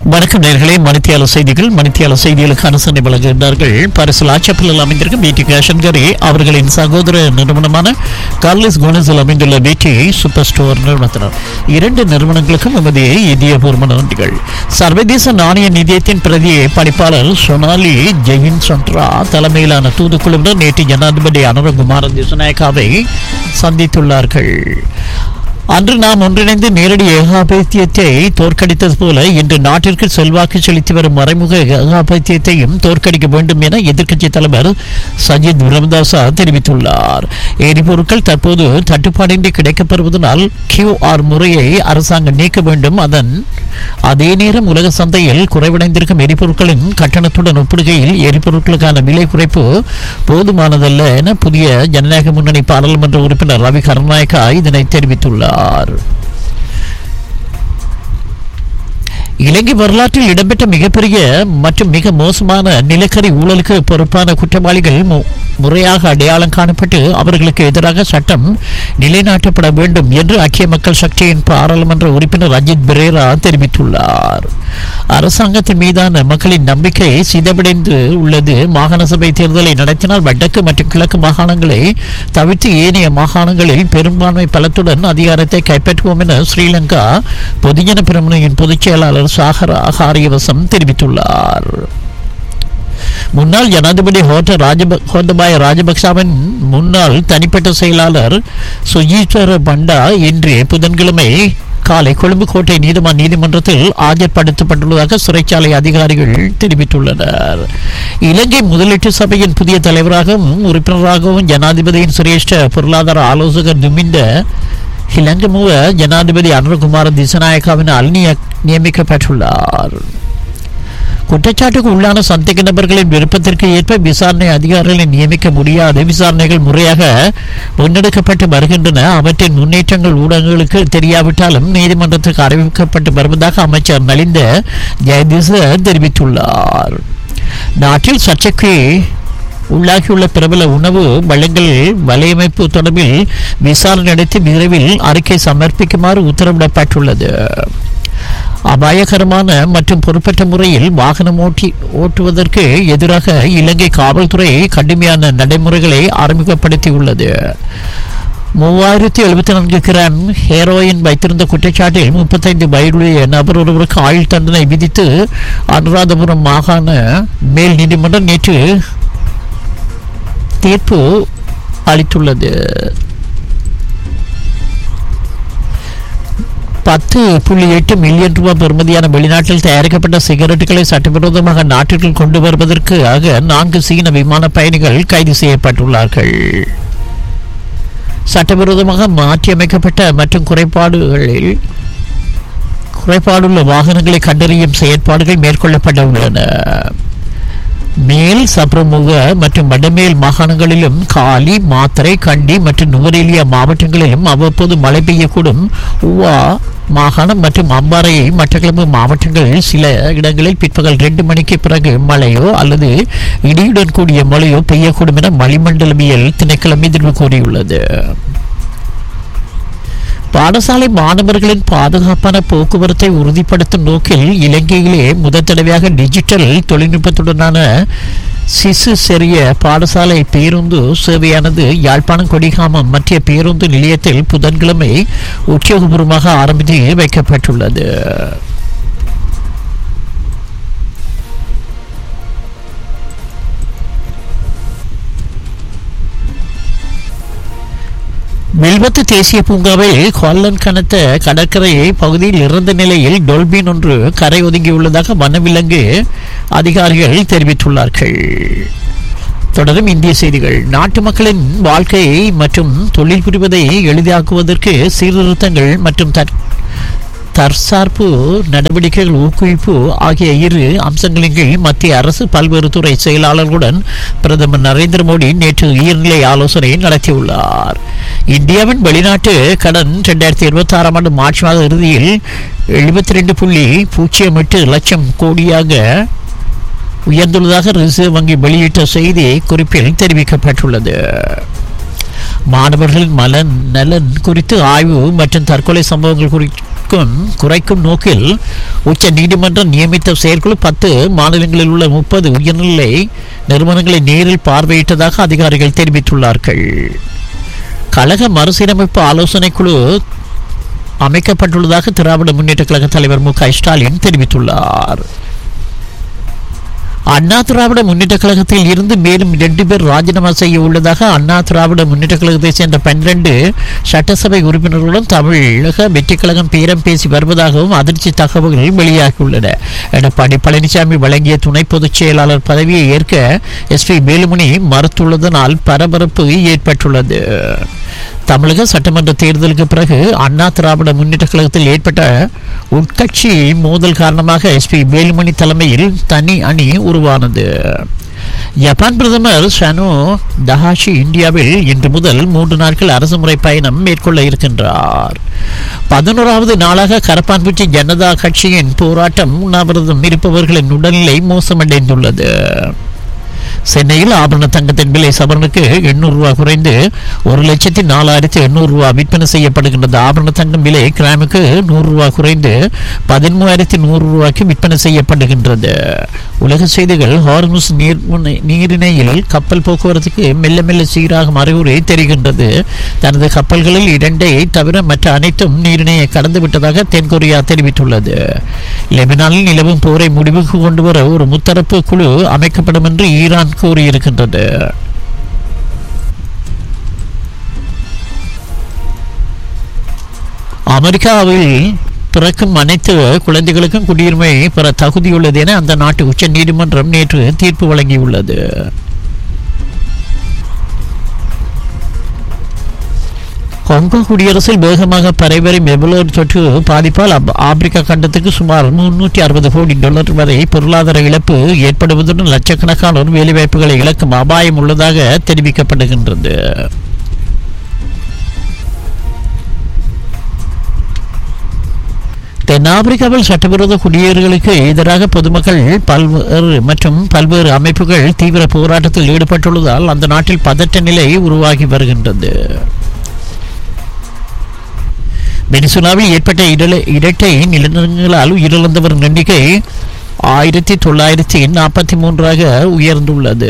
வணக்கம் நேர்களே மணித்தியால செய்திகள் மணித்தியால செய்திகளுக்கு அனுசரணை வழங்குகின்றார்கள் பரிசல் ஆச்சப்பலில் அமைந்திருக்கும் பிடி கேஷன்கரி அவர்களின் சகோதர நிறுவனமான கார்லிஸ் கோனஸில் அமைந்துள்ள பிடி சூப்பர் ஸ்டோர் நிறுவனத்தினர் இரண்டு நிறுவனங்களுக்கும் நமது இதயபூர்வ நன்றிகள் சர்வதேச நாணய நிதியத்தின் பிரதி பணிப்பாளர் சொனாலி ஜெயின் சன்ட்ரா தலைமையிலான தூதுக்குழுவினர் நேற்று ஜனாதிபதி அனுரகுமார திசநாயக்காவை சந்தித்துள்ளார்கள் அன்று நாம் ஒன்றிணைந்து நேரடி ஏகாபத்தியத்தை தோற்கடித்தது போல இன்று நாட்டிற்கு செல்வாக்கு செலுத்தி வரும் மறைமுக ஏகாபத்தியத்தையும் தோற்கடிக்க வேண்டும் என எதிர்க்கட்சி தலைவர் சஜித் பிரமதாசா தெரிவித்துள்ளார் எரிபொருட்கள் தற்போது தட்டுப்பாடின்றி கிடைக்கப்பெறுவதனால் கியூஆர் முறையை அரசாங்கம் நீக்க வேண்டும் அதன் அதே நேரம் உலக சந்தையில் குறைவடைந்திருக்கும் எரிபொருட்களின் கட்டணத்துடன் ஒப்பிடுகையில் எரிபொருட்களுக்கான விலை குறைப்பு போதுமானதல்ல என புதிய ஜனநாயக முன்னணி பாராளுமன்ற உறுப்பினர் ரவி கருணாயக்கா இதனை தெரிவித்துள்ளார் இலங்கை வரலாற்றில் இடம்பெற்ற மிகப்பெரிய மற்றும் மிக மோசமான நிலக்கரி ஊழலுக்கு பொறுப்பான குற்றவாளிகள் மு- முறையாக அடையாளம் காணப்பட்டு அவர்களுக்கு எதிராக சட்டம் நிலைநாட்டப்பட வேண்டும் என்று ஐக்கிய மக்கள் சக்தியின் பாராளுமன்ற உறுப்பினர் அஜித் பிரேரா தெரிவித்துள்ளார் அரசாங்கத்தின் மீதான மக்களின் நம்பிக்கை சிதவடைந்து உள்ளது மாகாண சபை தேர்தலை நடத்தினால் வடக்கு மற்றும் கிழக்கு மாகாணங்களை தவிர்த்து ஏனைய மாகாணங்களில் பெரும்பான்மை பலத்துடன் அதிகாரத்தை கைப்பற்றுவோம் என ஸ்ரீலங்கா பொதுஜன பிரமுனையின் பொதுச் செயலாளர் சாகர ஆகாரியவசம் தெரிவித்துள்ளார் முன்னாள் ஜனாதிபதி ஹோட்ட ராஜப ஹோந்தபாய ராஜபக்சவின் முன்னாள் தனிப்பட்ட செயலாளர் சுஜீஸ்வர பண்டா இன்று புதன்கிழமை காலை கொழும்பு கோட்டை நீதிமன்ற நீதிமன்றத்தில் ஆஜர்படுத்தப்பட்டுள்ளதாக சிறைச்சாலை அதிகாரிகள் தெரிவித்துள்ளனர் இலங்கை முதலீட்டு சபையின் புதிய தலைவராகவும் உறுப்பினராகவும் ஜனாதிபதியின் சிரேஷ்ட பொருளாதார ஆலோசகர் துமிந்த இலங்கமுவ ஜனாதிபதி அனுரகுமார திசநாயக்காவினால் நிய- நியமிக்கப்பட்டுள்ளார் குற்றச்சாட்டுக்கு உள்ளான சந்தேக நபர்களின் விருப்பத்திற்கு ஏற்ப விசாரணை அதிகாரிகளை நியமிக்க முடியாது விசாரணைகள் முறையாக முன்னெடுக்கப்பட்டு வருகின்றன அவற்றின் முன்னேற்றங்கள் ஊடகங்களுக்கு தெரியாவிட்டாலும் நீதிமன்றத்துக்கு அறிவிக்கப்பட்டு வருவதாக அமைச்சர் நலிந்த ஜெயதிச தெரிவித்துள்ளார் நாட்டில் சர்ச்சைக்கு உள்ளாகியுள்ள பிரபல உணவு வளங்கள் வலையமைப்பு தொடர்பில் விசாரணை நடத்தி விரைவில் அறிக்கை சமர்ப்பிக்குமாறு உத்தரவிடப்பட்டுள்ளது அபாயகரமான மற்றும் பொறுப்பற்ற முறையில் வாகனம் ஓட்டி ஓட்டுவதற்கு எதிராக இலங்கை காவல்துறை கடுமையான நடைமுறைகளை அறிமுகப்படுத்தியுள்ளது மூவாயிரத்தி எழுபத்தி நான்கு கிராம் ஹேரோயின் வைத்திருந்த குற்றச்சாட்டில் முப்பத்தைந்து வயதுடைய நபர் ஒருவருக்கு ஆயுள் தண்டனை விதித்து அனுராதபுரம் மாகாண மேல் நீதிமன்றம் நேற்று தீர்ப்பு அளித்துள்ளது பத்து புள்ளி எட்டு மில்லியன் ரூபாய் பெறுமதியான வெளிநாட்டில் தயாரிக்கப்பட்ட சிகரெட்டுகளை சட்டவிரோதமாக நாட்டிற்குள் கொண்டு வருவதற்காக நான்கு சீன விமான பயணிகள் கைது செய்யப்பட்டுள்ளார்கள் சட்டவிரோதமாக மாற்றியமைக்கப்பட்ட மற்றும் குறைபாடுகளில் குறைபாடுள்ள வாகனங்களை கண்டறியும் செயற்பாடுகள் மேற்கொள்ளப்பட உள்ளன மேல் சப்ரமுக மற்றும் வடமேல் மாகாணங்களிலும் காலி மாத்தறை கண்டி மற்றும் நுவரேலியா மாவட்டங்களிலும் அவ்வப்போது மழை பெய்யக்கூடும் உவா மாகாணம் மற்றும் அம்பாறை மட்டக்களப்பு மாவட்டங்களில் சில இடங்களில் பிற்பகல் ரெண்டு மணிக்கு பிறகு மழையோ அல்லது இடியுடன் கூடிய மழையோ பெய்யக்கூடும் என வளிமண்டலவியல் திணைக்களம் எதிர்வு கூறியுள்ளது பாடசாலை மாணவர்களின் பாதுகாப்பான போக்குவரத்தை உறுதிப்படுத்தும் நோக்கில் இலங்கையிலே முதல் தடவையாக டிஜிட்டல் தொழில்நுட்பத்துடனான சிசு செறிய பாடசாலை பேருந்து சேவையானது யாழ்ப்பாணம் கொடிகாமம் மத்திய பேருந்து நிலையத்தில் புதன்கிழமை உத்தியோகபூர்வமாக ஆரம்பித்து வைக்கப்பட்டுள்ளது வில்வத்து தேசிய பூங்காவில் கொல்லன் கனத்த கடற்கரை பகுதியில் இறந்த நிலையில் டொல்பின் ஒன்று கரை ஒதுங்கியுள்ளதாக வனவிலங்கு அதிகாரிகள் தெரிவித்துள்ளார்கள் தொடரும் இந்திய செய்திகள் நாட்டு மக்களின் வாழ்க்கை மற்றும் தொழில் புரிவதை எளிதாக்குவதற்கு சீர்திருத்தங்கள் மற்றும் தற் தற்சார்பு நடவடிக்கைகள் ஊக்குவிப்பு ஆகிய இரு அம்சங்களின் கீழ் மத்திய அரசு பல்வேறு துறை செயலாளர்களுடன் பிரதமர் நரேந்திர மோடி நேற்று உயர்நிலை ஆலோசனை நடத்தியுள்ளார் இந்தியாவின் வெளிநாட்டு கடன் இரண்டாயிரத்தி இருபத்தி ஆறாம் ஆண்டு மார்ச் மாத இறுதியில் எழுபத்தி ரெண்டு புள்ளி பூஜ்ஜியம் எட்டு லட்சம் கோடியாக உயர்ந்துள்ளதாக ரிசர்வ் வங்கி வெளியிட்ட செய்தி குறிப்பில் தெரிவிக்கப்பட்டுள்ளது மாணவர்களின் மலன் நலன் குறித்து ஆய்வு மற்றும் தற்கொலை சம்பவங்கள் குறித்து குறைக்கும் குறைக்கும் நோக்கில் உச்ச நீதிமன்றம் நியமித்த செயற்குழு பத்து மாநிலங்களில் உள்ள முப்பது உயர்நிலை நிறுவனங்களை நேரில் பார்வையிட்டதாக அதிகாரிகள் தெரிவித்துள்ளார்கள் கழக மறுசீரமைப்பு ஆலோசனை குழு அமைக்கப்பட்டுள்ளதாக திராவிட முன்னேற்ற கழக தலைவர் மு க ஸ்டாலின் தெரிவித்துள்ளார் அண்ணா திராவிட முன்னேற்ற கழகத்தில் இருந்து மேலும் இரண்டு பேர் ராஜினாமா செய்ய உள்ளதாக அண்ணா திராவிட முன்னேற்ற கழகத்தை சேர்ந்த பன்னிரண்டு சட்டசபை உறுப்பினர்களுடன் தமிழக வெற்றி கழகம் பேரம் பேசி வருவதாகவும் அதிர்ச்சி தகவல்கள் வெளியாகியுள்ளன எடப்பாடி பழனிசாமி வழங்கிய துணை பொதுச் செயலாளர் பதவியை ஏற்க எஸ் பி வேலுமணி மறுத்துள்ளதனால் பரபரப்பு ஏற்பட்டுள்ளது தமிழக சட்டமன்ற தேர்தலுக்கு பிறகு அண்ணா திராவிட முன்னேற்ற கழகத்தில் ஏற்பட்ட உட்கட்சி மோதல் காரணமாக எஸ்பி வேலுமணி தலைமையில் தனி அணி உருவானது ஜப்பான் பிரதமர் ஷனோ தஹாஷி இந்தியாவில் இன்று முதல் மூன்று நாட்கள் அரசுமுறை பயணம் மேற்கொள்ள இருக்கின்றார் பதினோராவது நாளாக கரப்பான்பூச்சி ஜனதா கட்சியின் போராட்டம் உண்ணாவிரதம் இருப்பவர்களின் உடல்நிலை மோசமடைந்துள்ளது சென்னையில் ஆபரண தங்கத்தின் விலை சவரனுக்கு எண்ணூறு ரூபாய் குறைந்து ஒரு லட்சத்தி நாலாயிரத்தி எண்ணூறு ரூபாய் விற்பனை செய்யப்படுகின்றது ஆபரண தங்கம் விலை கிராமுக்கு நூறு ரூபாய் குறைந்து பதிமூவாயிரத்தி நூறு ரூபாய்க்கு விற்பனை செய்யப்படுகின்றது உலக செய்திகள் ஹார்முஸ் நீர் நீரிணையில் கப்பல் போக்குவரத்துக்கு மெல்ல மெல்ல சீராகும் அறிகுறி தெரிகின்றது தனது கப்பல்களில் இரண்டை தவிர மற்ற அனைத்தும் நீரிணையை கடந்து விட்டதாக தென்கொரியா தெரிவித்துள்ளது லெபனானில் நிலவும் போரை முடிவுக்கு கொண்டு வர ஒரு முத்தரப்பு குழு அமைக்கப்படும் என்று ஈரான் கூறியிருக்கின்றது அமெரிக்காவில் பிறக்கும் அனைத்து குழந்தைகளுக்கும் குடியுரிமை பெற தகுதியுள்ளது என அந்த நாட்டு உச்ச நீதிமன்றம் நேற்று தீர்ப்பு வழங்கியுள்ளது கொங்கோ குடியரசில் வேகமாக பரவரும் எபோலா தொற்று பாதிப்பால் அப்- ஆப்பிரிக்கா கண்டத்துக்கு சுமார் முன்னூற்றி அறுபது கோடி டாலர் வரை பொருளாதார இழப்பு ஏற்படுவதுடன் லட்சக்கணக்கானோர் வேலைவாய்ப்புகளை இழக்கும் அபாயம் உள்ளதாக தெரிவிக்கப்படுகின்றது தென்னாப்பிரிக்காவில் சட்டவிரோத குடியேறுகளுக்கு எதிராக பொதுமக்கள் பல்வேறு மற்றும் பல்வேறு அமைப்புகள் தீவிர போராட்டத்தில் ஈடுபட்டுள்ளதால் அந்த நாட்டில் பதட்ட நிலை உருவாகி வருகின்றது வெனிசுலாவில் ஏற்பட்ட இடல இரட்டை நிலநடுக்கங்களால் உயிரிழந்தவர் எண்ணிக்கை ஆயிரத்தி தொள்ளாயிரத்தி நாற்பத்தி மூன்றாக உயர்ந்துள்ளது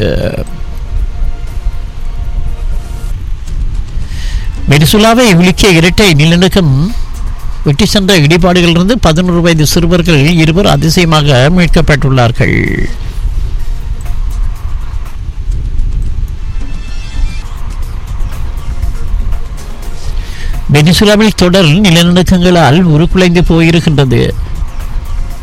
வெனிசுலாவை உலுக்கிய இரட்டை நிலநடுக்கம் வெட்டி சென்ற இடிபாடுகளிலிருந்து பதினோரு வயது சிறுவர்கள் இருவர் அதிசயமாக மீட்கப்பட்டுள்ளார்கள் வெனிசுலாவில் தொடர் நிலநடுக்கங்களால் உருக்குலைந்து போயிருக்கின்றது